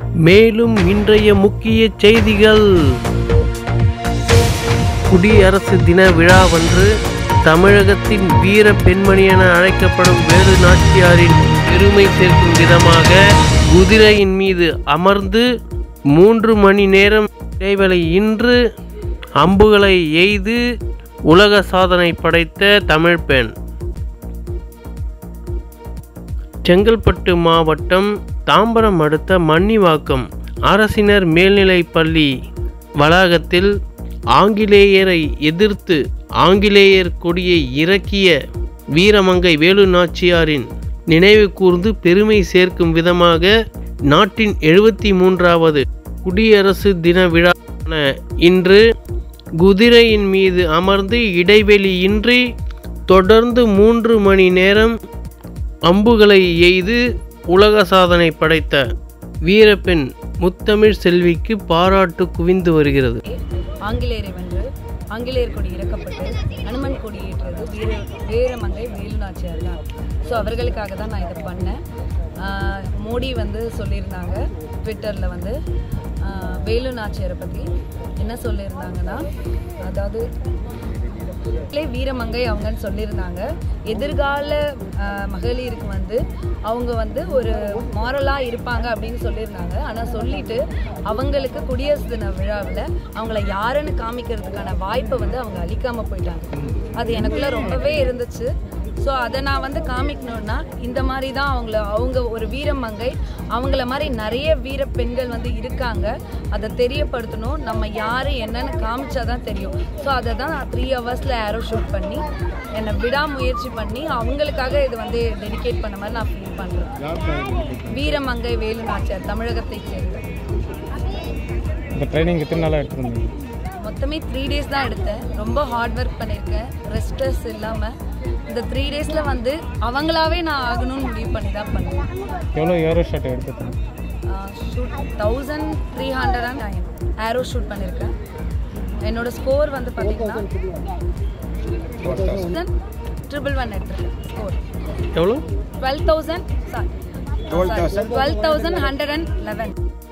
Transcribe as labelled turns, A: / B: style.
A: மேலும் இன்றைய முக்கிய செய்திகள் குடியரசு தின விழாவன்று தமிழகத்தின் வீர பெண்மணி என அழைக்கப்படும் வேலு நாச்சியாரின் பெருமை சேர்க்கும் விதமாக குதிரையின் மீது அமர்ந்து மூன்று மணி நேரம் இடைவெளி இன்று அம்புகளை எய்து உலக சாதனை படைத்த தமிழ் பெண் செங்கல்பட்டு மாவட்டம் தாம்பரம் அடுத்த மன்னிவாக்கம் அரசினர் மேல்நிலைப் பள்ளி வளாகத்தில் ஆங்கிலேயரை எதிர்த்து ஆங்கிலேயர் கொடியை இறக்கிய வீரமங்கை வேலு நாச்சியாரின் நினைவு கூர்ந்து பெருமை சேர்க்கும் விதமாக நாட்டின் எழுபத்தி மூன்றாவது குடியரசு தின விழாவான இன்று குதிரையின் மீது அமர்ந்து இடைவெளியின்றி தொடர்ந்து மூன்று மணி நேரம் அம்புகளை எய்து உலக சாதனை படைத்த வீரப்பெண் முத்தமிழ் செல்விக்கு பாராட்டு குவிந்து வருகிறது
B: ஆங்கிலேயரை வென்று ஆங்கிலேயர் கொடி இறக்கப்பட்டு அனுமன் கொடி ஏற்றது வீர வீரமங்கை வேலுநாச்சியார் தான் ஸோ அவர்களுக்காக தான் நான் இதை பண்ணேன் ஆஹ் மோடி வந்து சொல்லியிருந்தாங்க ட்விட்டரில் வந்து ஆஹ் வேலு நாச்சியாரை பற்றி என்ன சொல்லியிருந்தாங்கன்னா அதாவது லே வீரமங்கை அவங்கன்னு சொல்லியிருந்தாங்க எதிர்கால ஆஹ், மகளிருக்கு வந்து அவங்க வந்து ஒரு மாரலாக இருப்பாங்க அப்படின்னு சொல்லியிருந்தாங்க ஆனால் சொல்லிட்டு அவங்களுக்கு குடியரசு தின விழாவில் அவங்கள யாருன்னு காமிக்கிறதுக்கான வாய்ப்பை வந்து அவங்க அளிக்காம போயிட்டாங்க அது எனக்குள்ள ரொம்பவே இருந்துச்சு ஸோ அதை நான் வந்து காமிக்கணும்னா இந்த மாதிரி தான் அவங்கள அவங்க ஒரு வீரமங்கை அவங்கள மாதிரி நிறைய வீர பெண்கள் வந்து இருக்காங்க அதை தெரியப்படுத்தணும் நம்ம யார் என்னன்னு காமிச்சா தான் தெரியும் ஸோ அதை தான் நான் த்ரீ ஹவர்ஸில் ஏரோ ஷூட் பண்ணி என்னை விடாமுயற்சி பண்ணி அவங்களுக்காக இது வந்து டெடிகேட் பண்ண மாதிரி நான் ஃபீல் பண்ணுறேன் வீரமங்கை வேலு நாச்சியார் தமிழகத்தை சேர்ந்த
C: இந்த ட்ரைனிங் எத்தனை நாளாக எடுத்துருந்தீங்க
B: மொத்தமே த்ரீ டேஸ் தான் எடுத்தேன் ரொம்ப ஹார்ட் ஒர்க் பண்ணியிருக்கேன் ரெஸ்ட்லெஸ் இல்லாமல் இந்த த்ரீ டேஸில் வந்து அவங்களாவே நான் ஆகணும்னு முடிவு பண்ணி தான் பண்ணுவேன்
C: எவ்வளோ ஏரோ ஷாட் எடுத்துருந்தீங்க
B: shoot thousand three hundred and nine arrow shoot பண்ணியிருக்கேன் என்னோட ஸ்கோர் வந்து பார்த்தீங்கன்னா தௌசண்ட் ட்ரிபிள் ஒன் எடுத்திருக்கேன் ஸ்கோர்
A: எவ்வளோ
B: twelve thousand sorry twelve thousand hundred and eleven